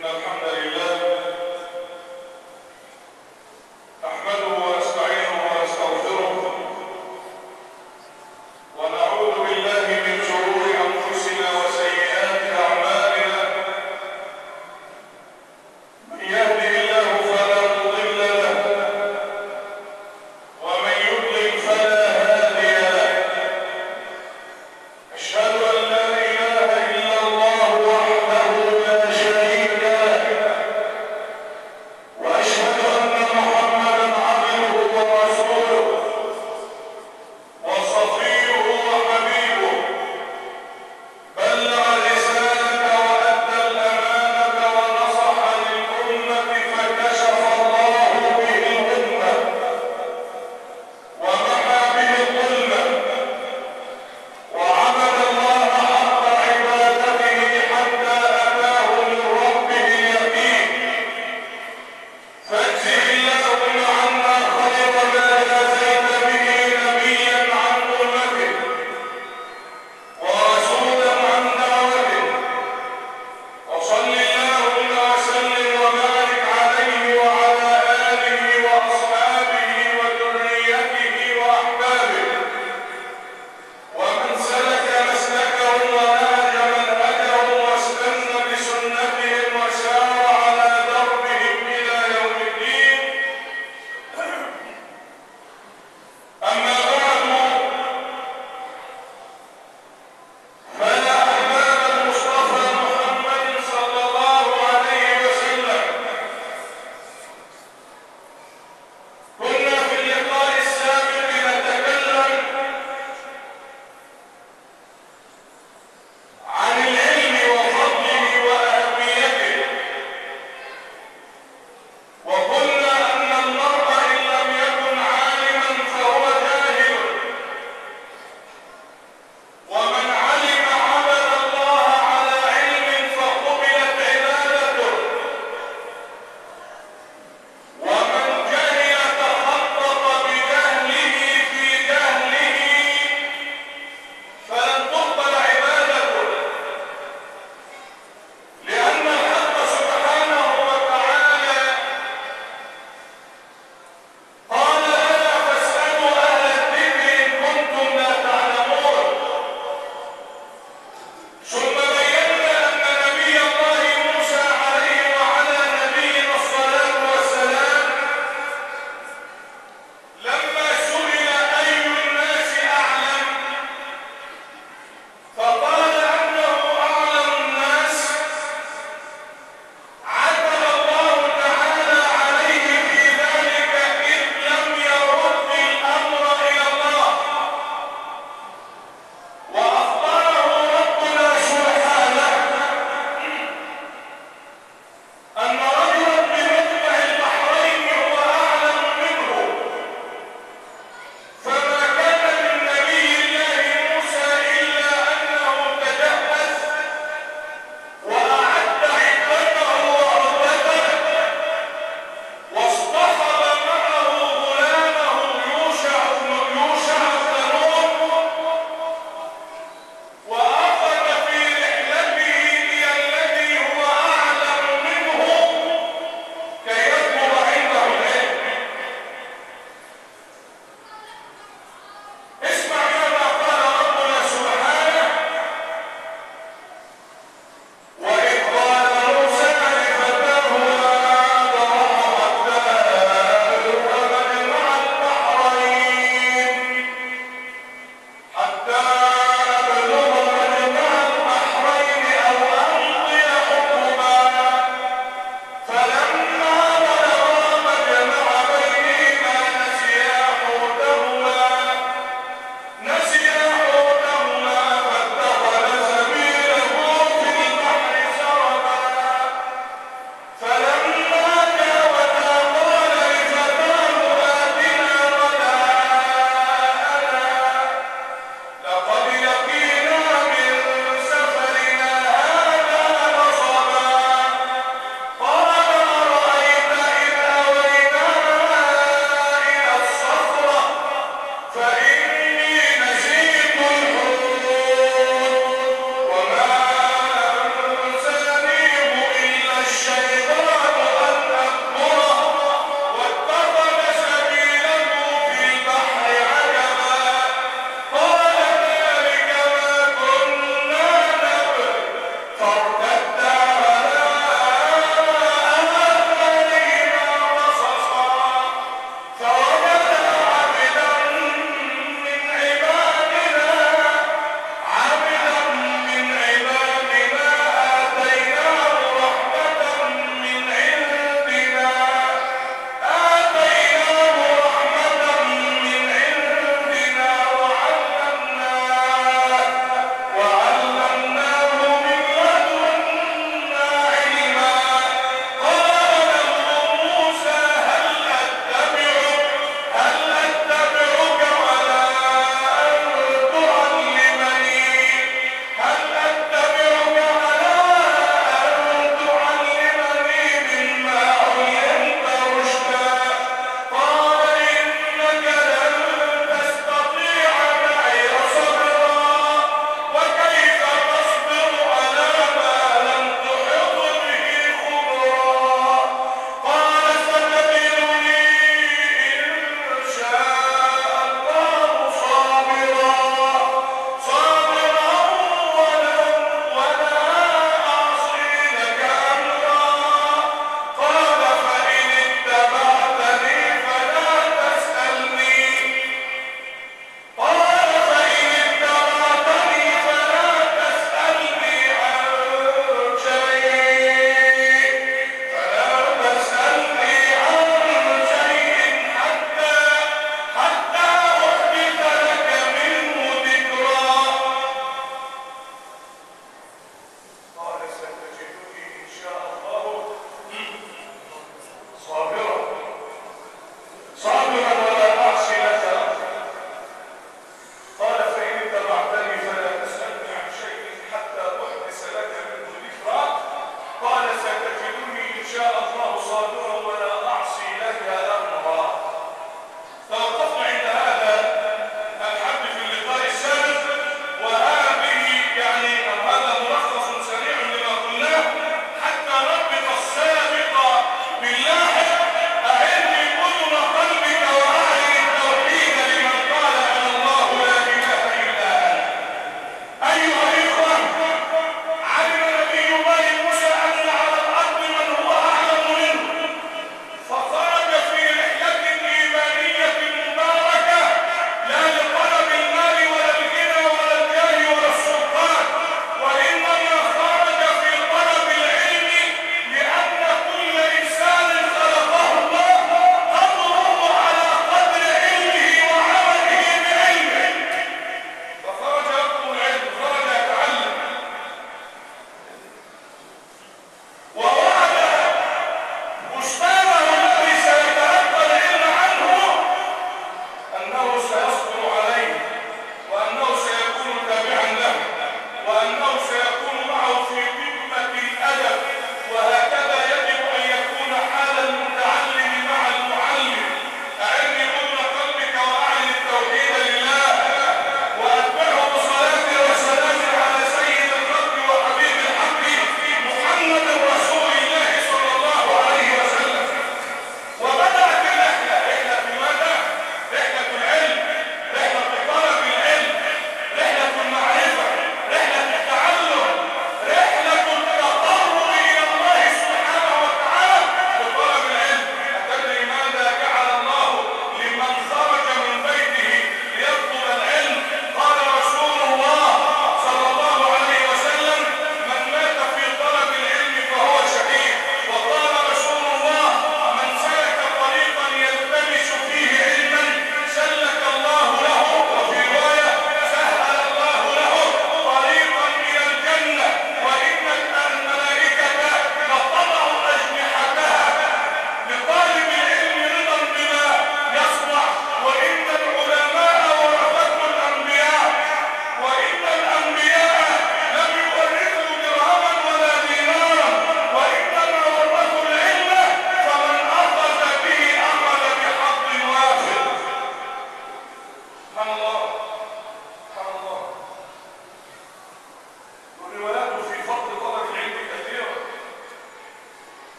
إن الحمد لله نحمده ونستعينه ونستغفره ونعوذ بالله من شرور أنفسنا وسيئات أعمالنا من يهده الله فلا مضل له ومن يضلل فلا هادي له أشهد أن لا إله إلا الله وحده لا شريك له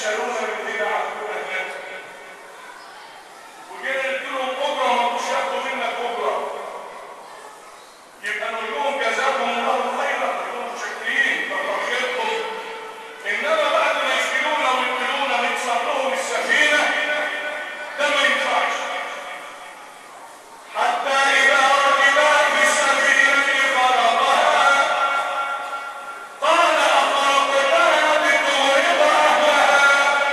يشترون بالبدع أهلك وجينا قلت لهم أجرة ما كنتش ياخدوا منك أجرة يبقى نقول لهم جزاكم الله خيرا نقول لهم شاكرين كتر خيركم إنما بعد ما يشكلونا ويقولونا نكسر لهم السفينة ده ما ينفعش حتى إذا ركبا في السفينة خرقها قال أخرقتها لتغرق أهلها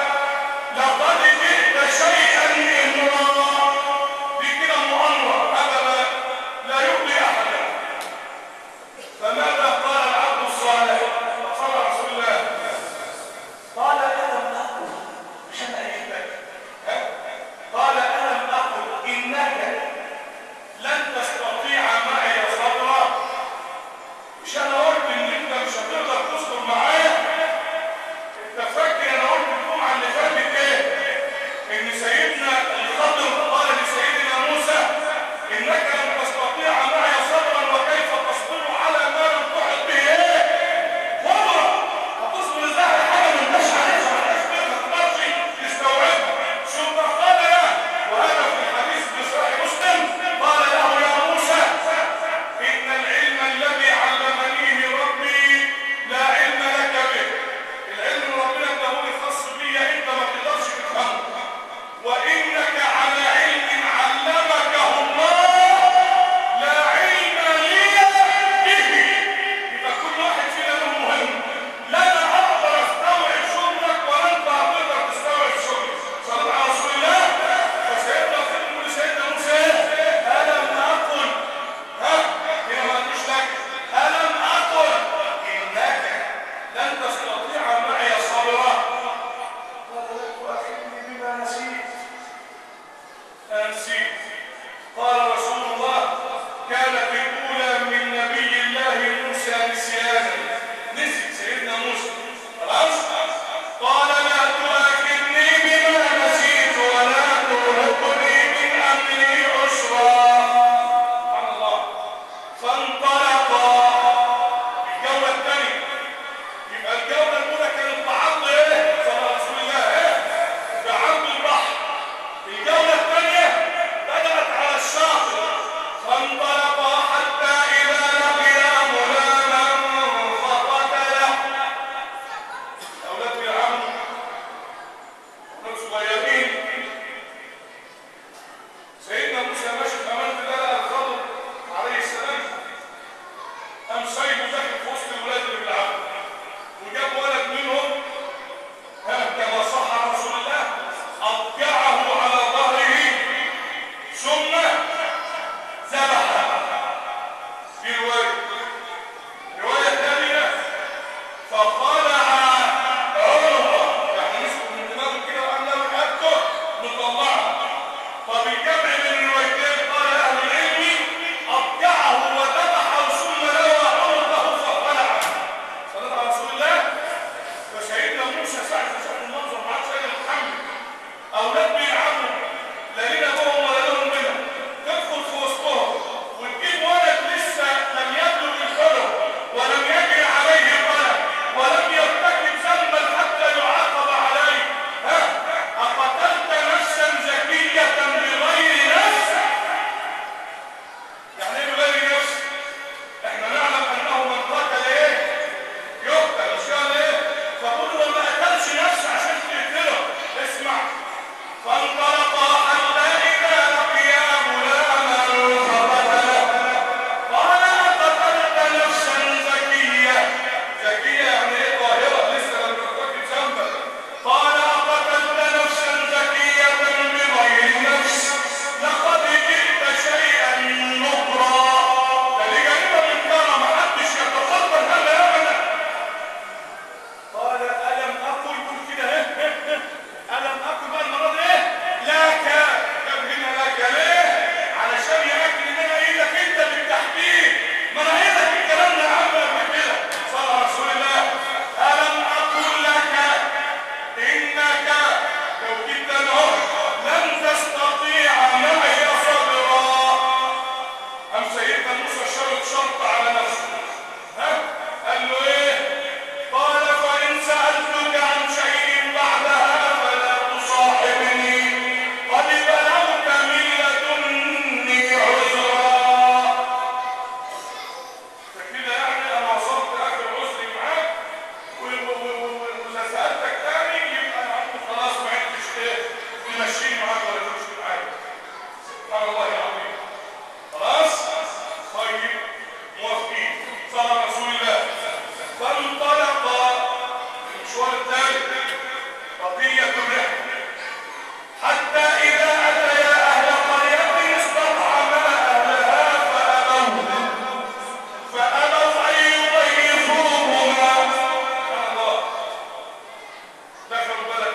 تمشيني معاك ولا تمشي معايا سبحان الله العظيم خلاص طيب موافقين صلى رسول الله فانطلق المشوار الثالث بقية الرحلة حتى إذا أتيا أهل قرية استطعما أهلها فأبوا فأبوا أن يضيفوهما سبحان الله دخلوا بلد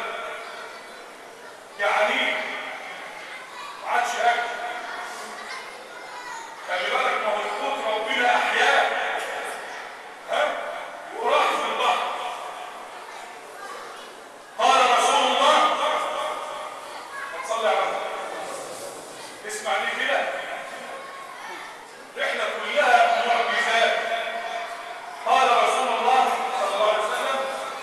يعني ما عادش أكل خلي بالك ما هو القوت ربنا أحياء ها وراح في البحر قال رسول الله ما تصلي على النبي. اسمع لي كده رحلة كلها معجزات قال رسول الله صلى الله عليه وسلم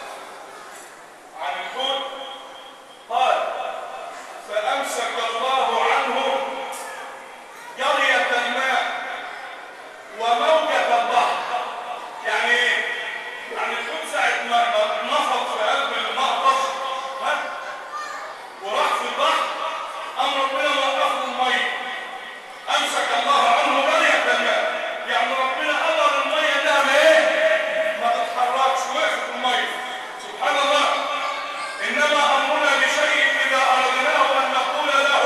عن الحوت قال فأمسك الله عنه جرية الماء وموجة البحر يعني ايه؟ يعني الحوت ساعة ما ما نفض في قلب المقطف ها وراح في البحر أم ربنا وقفه المية أمسك الله عنه جرية الماء يعني ربنا أمر المية إنها ما إيه؟ ما تتحركش وقفت المية سبحان الله إنما أمرنا بشيء إذا أردناه أن نقول له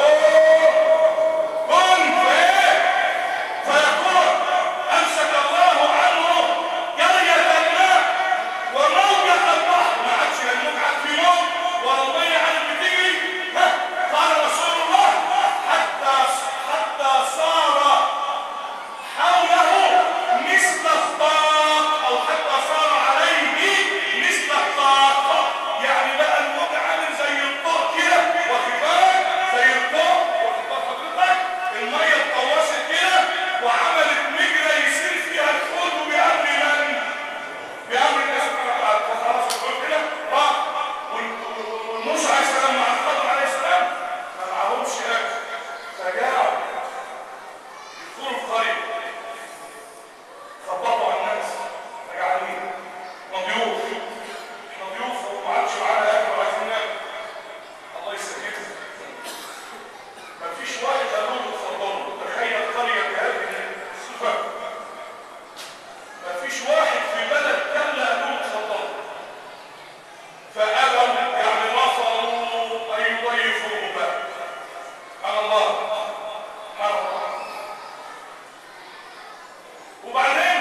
كن فإيه؟ فيكون أمسك الله عنه جرية الماء وموجة البحر ما عادش الموج عاد في موج ولا المية عاد بتجري ها قال رسول الله حتى حتى صار حوله مثل الطاق او حتى صار عليه مثل الطاق يعني بقى الموج عامل زي الطوق كده واخد بالك زي الطوق واخد بال حضرتك الميه اتقوست كده وعملت مجرى يسير فيها الحوت بامر من؟ بامر الله سبحانه وتعالى فخلاص الحوت كده راح وال- والموسى عليه السلام مع الخضر عليه السلام ما معهمش اكل فجاعوا يدخلوا القريه خبطوا على الناس رجعانين مضيوف احنا ضيوف وما عادش معانا اكل وعايزين ناكل الله يسهلك مفيش واحد قالوا له اتفضلوا تخيل قريه بهذه الصفه مفيش واحد في بلد كامله قالوا له اتفضلوا فابوا يعني رفضوا ان يضيفوه بقى سبحان الله سبحان الله وبعدين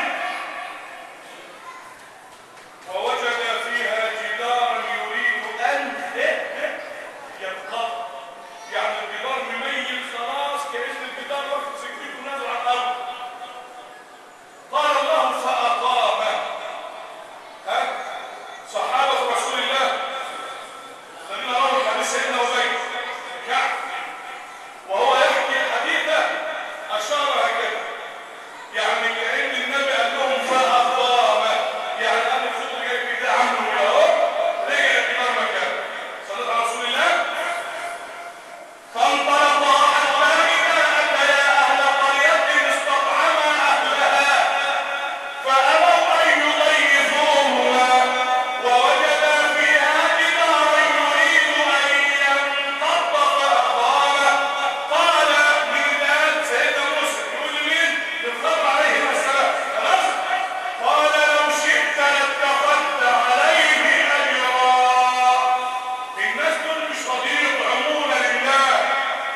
ووجد فيها جدارا يريد ان ينقض يعني الجدار مميل خلاص كأن الجدار واخد سكته نازل على الارض قال الله فأقام ها صحابة رسول الله الذين رووا حديث سيدنا أبي كعب وهو يحكي الحديث ده أشار هكذا يعني كأن النبي قال لهم فأقام يعني أنا الخطر جاي كده عملوا كده أهو رجع الجدار مكانه صلى على رسول الله فانطلقا حتى إذا أتيا أهل قرية استطعما أهلها فأبوا أن يضيفوهما ووجدا فيها جدارا يريد أن ينقض فأقامه قال من ذلك سيدنا موسى يقول مين؟ للخضر عليه السلام خلاص؟ قال لو شئت لاتخذت عليه أجرا الناس دول مش راضيين يطعمون لله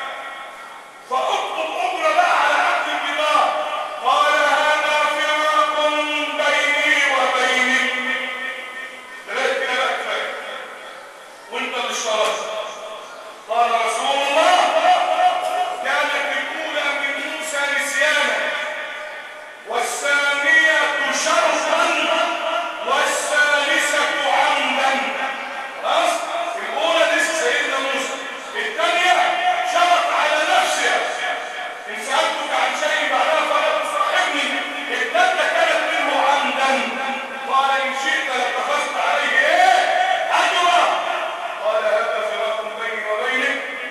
فاطلب أجرة بقى على عبد الجدار قال هذا فراق بيني وبينك دلوقتي كده بقى كفاية وانت اللي اشتركت قال رسول الله كانت الأولى من موسى نسيانا والثانية شرفا والثالثة عمدا خلاص الأولى دي سيدنا موسى الثانية شرط على نفسها إن سألتك عن شيء بعدها فلا تصاحبني الثالثة كانت منه عمدا قال إن شئت لاتخذت عليه إيه؟ أجرا قال هذا فراق بيني وبينك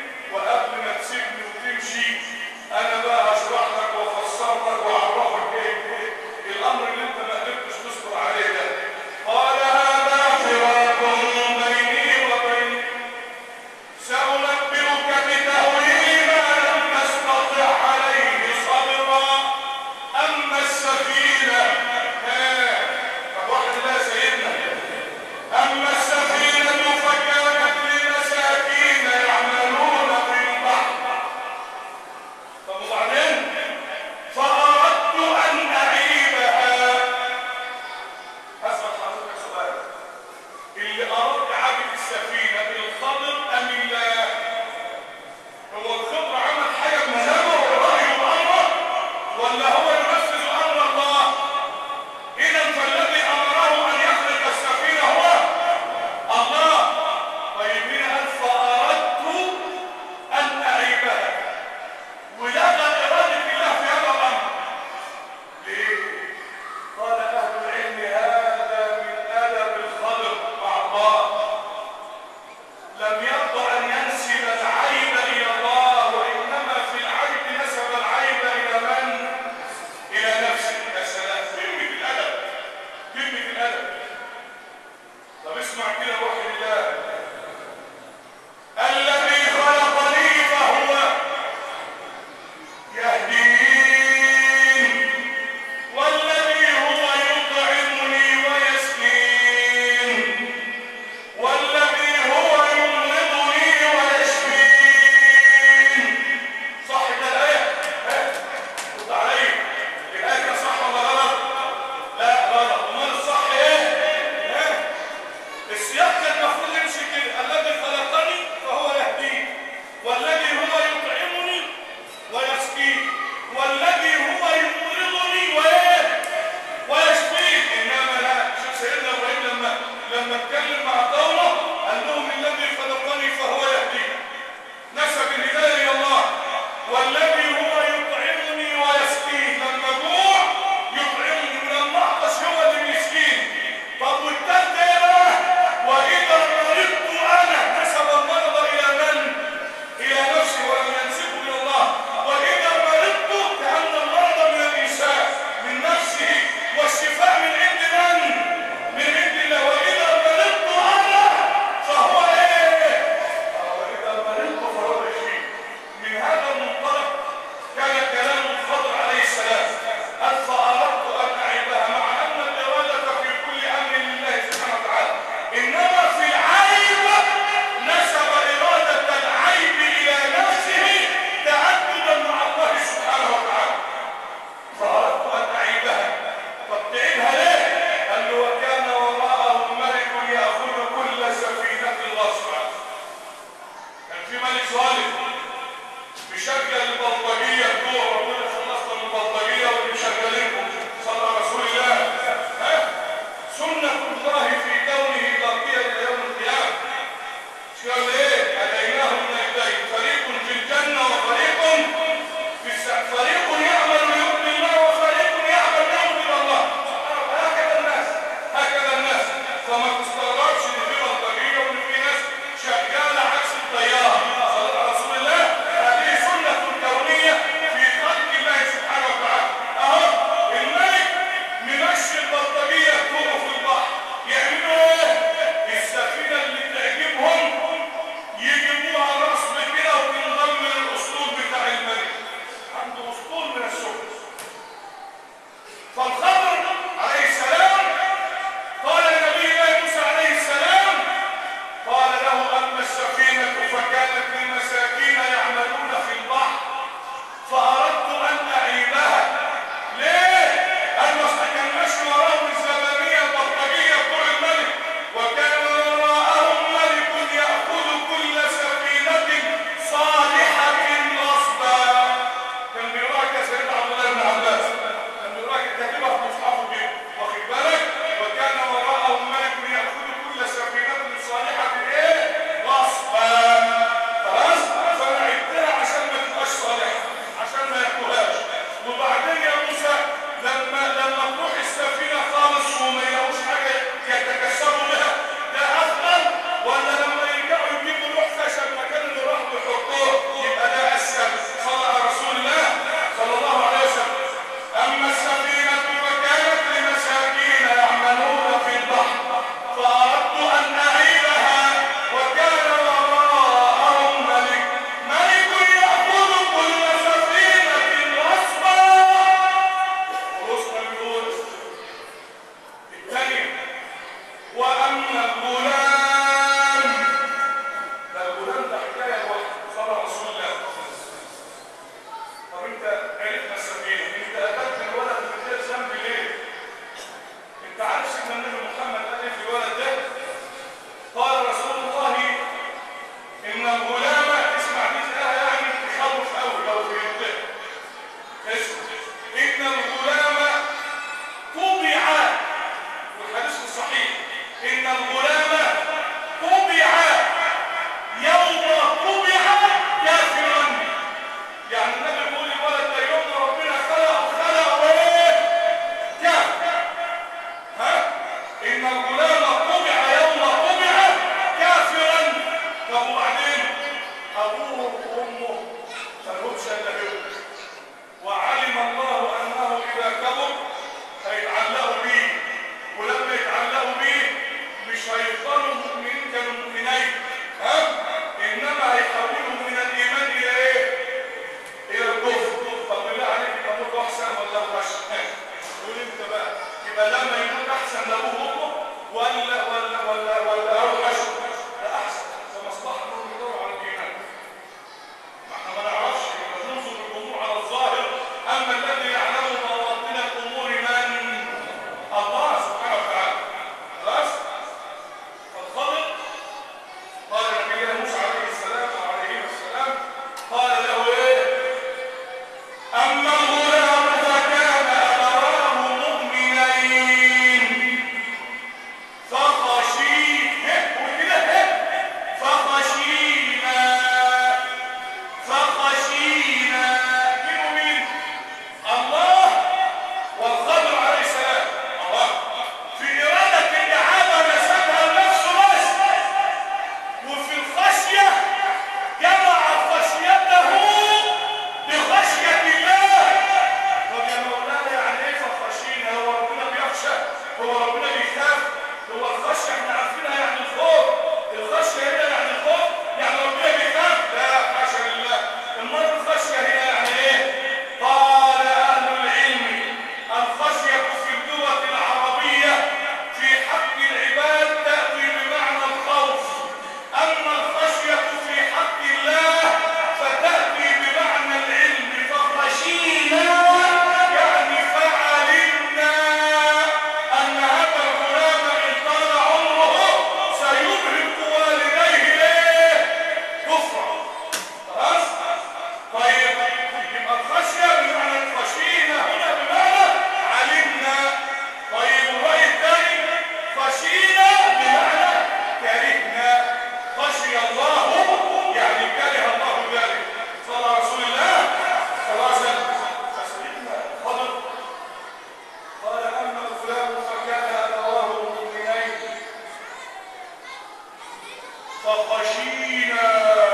خشينا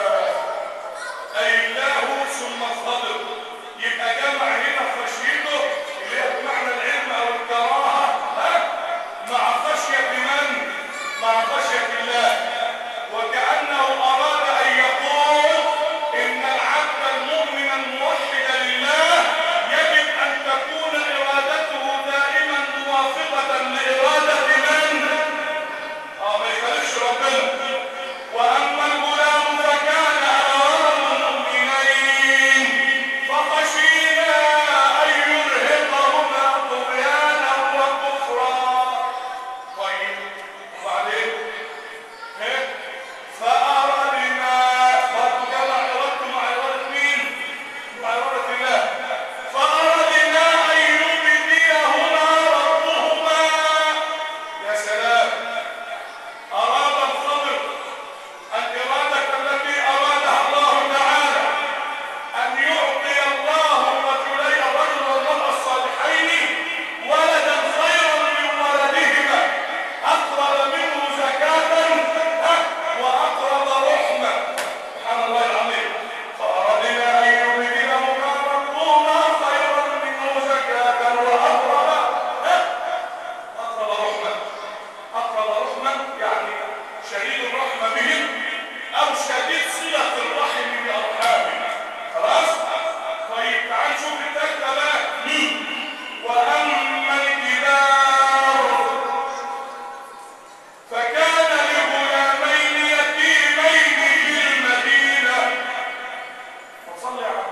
أي الله ثم الصبر يبقى جمع هنا خشيته اللي هي بمعنى العلم أو الكراهة ها؟ مع خشية من؟ مع خشية الله وكأنه أراد أن يقول إن العبد المؤمن الموحد لله يجب أن تكون إرادته دائما موافقة لإرادة من؟ اه ما يخالفش ربنا واما الغلام فكان ابواه مؤمنين فخشينا ان يرهقهما طغيانا وكفرا طيب وبعدين ها فاردنا برضه جمع ارادته مع اراده مين مع اراده الله فاردنا ان يبديهما ربهما يا سلام أراد الخضر الإرادة التي أرادها الله تعالى أن يعطي الله الرجلين الرجل والمرأة الصالحين ولدا خيرا من ولدهما أقرب منه زكاة ها، وأقرب رحمة سبحان الله العظيم فأردنا أن يبدلهما ربهما خيرا منه زكاة وأقرب ها، أقرب رحمة أقرب رحمة يعني شديد الرحمة بهم أو شديد صلة الرحم بأرحامهم خلاص؟ طيب تعال نشوف التالتة بقى مين؟ وأما الجدار فكان لغلامين يتيمين في المدينة وصلي على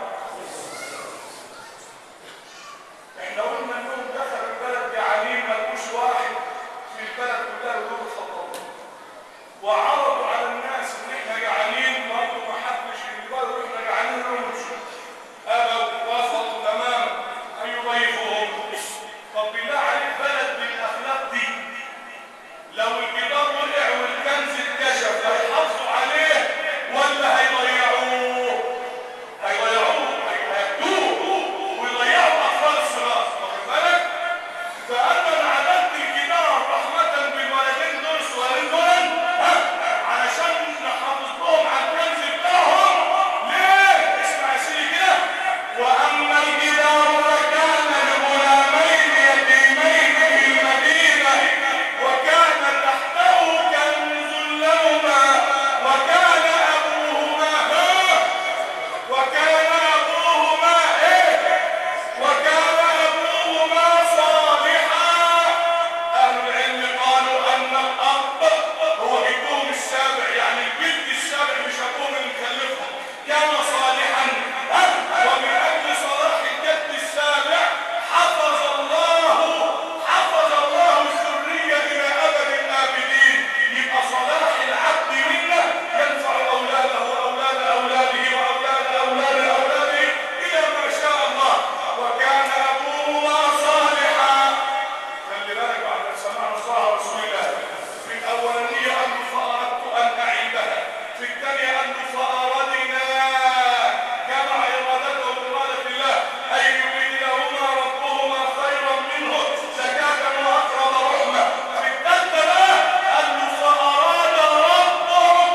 احنا قلنا انهم دخلوا البلد جعانين ملقوش واحد في البلد كلها ودول خططوا وعرضوا على الناس ان احنا جعانين برضه ما حدش يقدر احنا جعانين نمشي ابوا وافقوا تماما ان يضيفوهم طب بالله عليك بلد بالاخلاق دي لو الجدار وقع والكنز اتكشف هيحافظوا عليه ولا هيضيعوه؟ هيضيعوه هيهدوه ويضيعوا اطفال الصغار واخد بالك؟ فانا عددت الجدار رحمه بالولدين دول الصغيرين دول ها علشان نحافظ لهم على الكنز بتاعهم ليه؟ اسمع يا سيدي كده واما الجدار فكان لغلامين يتيمين في المدينه وكان تحته كنز لهما وكان ابوهما ها وكان أبوهما إيه؟ وكان أبوهما صالحا أهل العلم قالوا أن الأب هو جدهم السابع يعني الجد السابع مش أبوهم اللي مخلفهم كان صالحا ها؟ ومن أجل صلاح الجد السابع حفظ الله حفظ الله الذرية إلى أبد الآبدين يبقى صلاح العبد منا ينفع أولاده وأولاد أولاده وأولاد أولاد أولاده إلى ما شاء الله وكان أبوهما صالحا خلي بالك بعد ما سمعنا صلاة رسول الله في الأولانية أن فأردت أن أعيدها في الثانية أن فأردنا كما إرادته بإرادة الله أن يبدلهما ربهما خيرا منه زكاة وأقرب رحمة في الثالثة بقى أن فأراد ربهم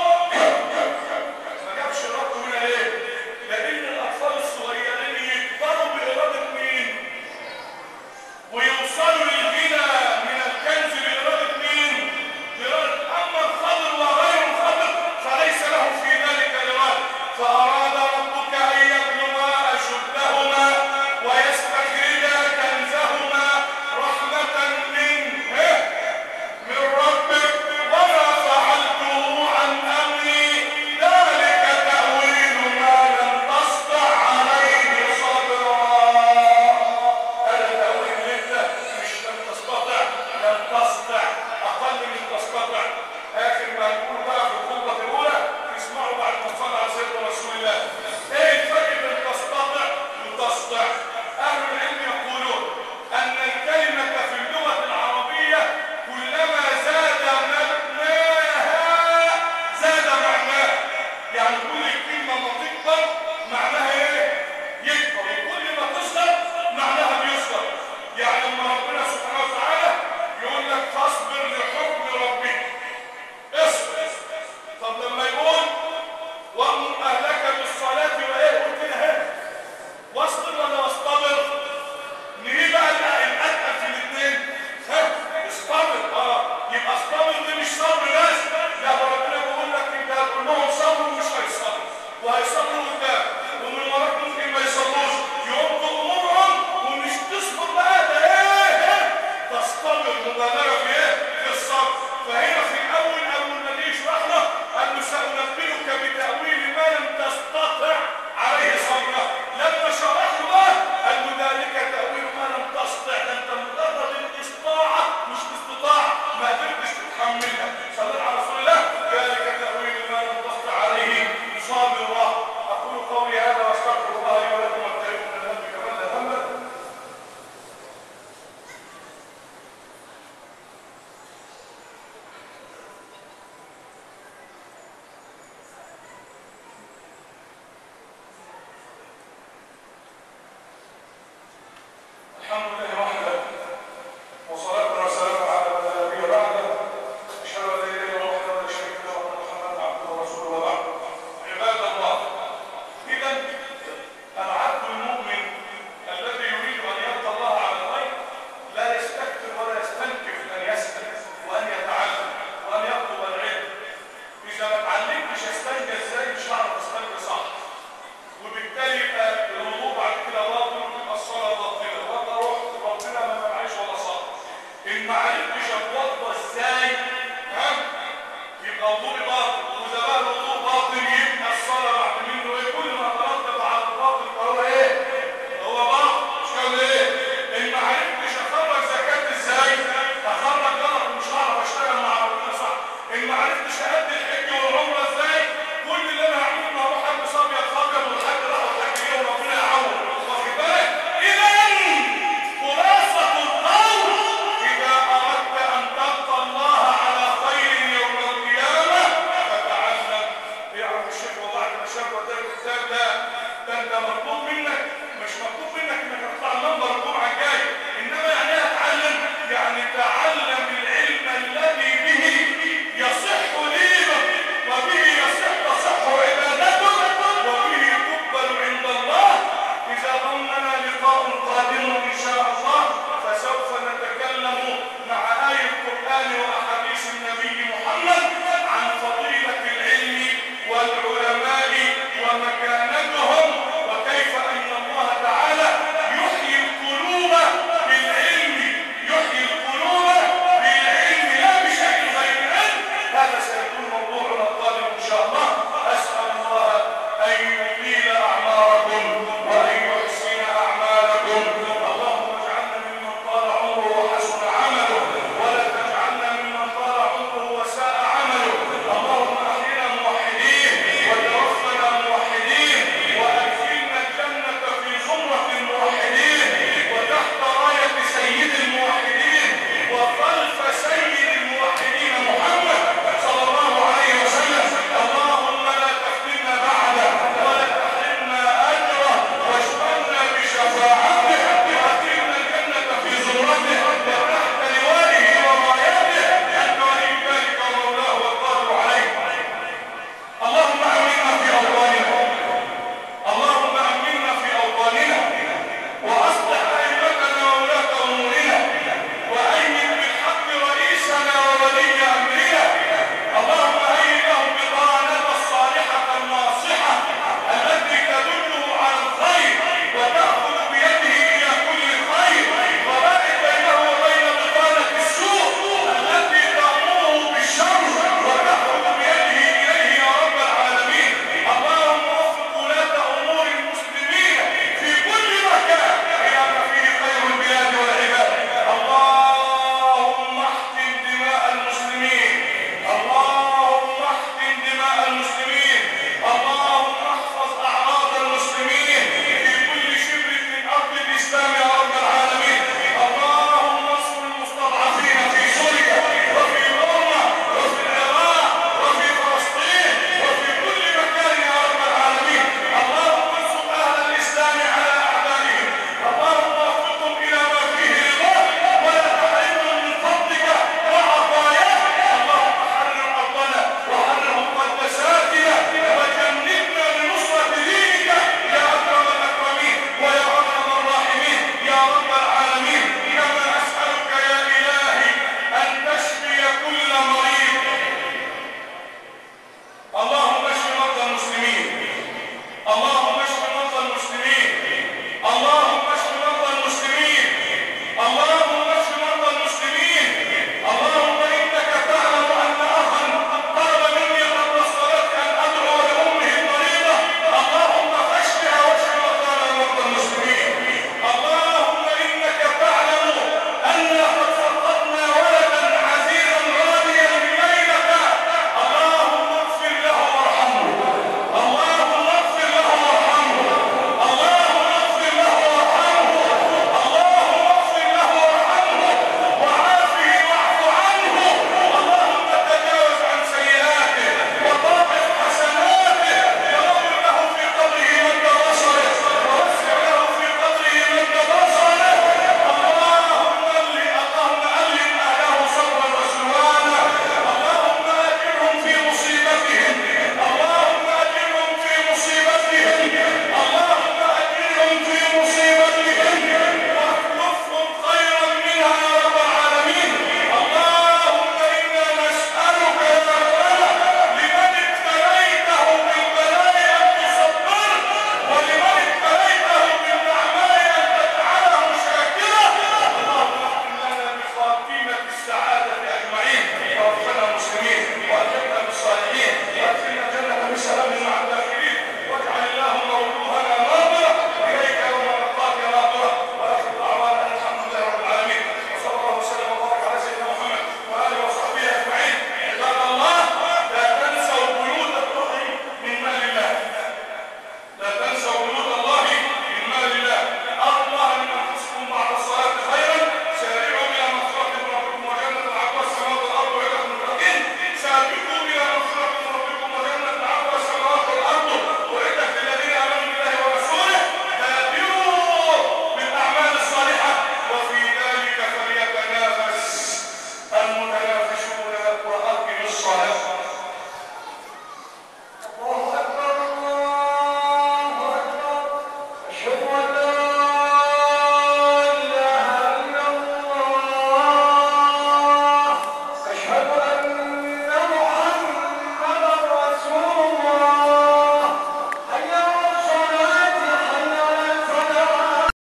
ما جابش الرب هنا ليه؟ لأن الأطفال الصغيرين يكبروا بإرادة مين؟ ويوصلوا للغنى من الكنز بإرادة مين؟ بإرادة أما الخضر وغير الخضر فليس له في ذلك إرادة فأراد ربك أن يبلغا أشدهما ويستخرجا كنزهما رحمة منه من ربك وما فعلته عن أمري ذلك تأويل ما لم تسطع عليه صبرا هذا تأويل لله مش لم تستطع لم تستطع أقل من تستطع آخر ما نقول بقى في الخطبة الأولى اسمعوا بعد ما صلى على سيدنا رسول الله إيه الفرق بين تستطع وتستطع أهل العلم يقولون أن الكلمة في اللغة العربية كلما زاد مبناها زاد معناها يعني كل كلمة ما تكبر معناها ايه؟ يكبر وكل ما تصغر معناها بيصغر يعني لما ربنا سبحانه وتعالى يقول لك فاصبر لحكم ربك اصبر طب لما يقول محدش يستنى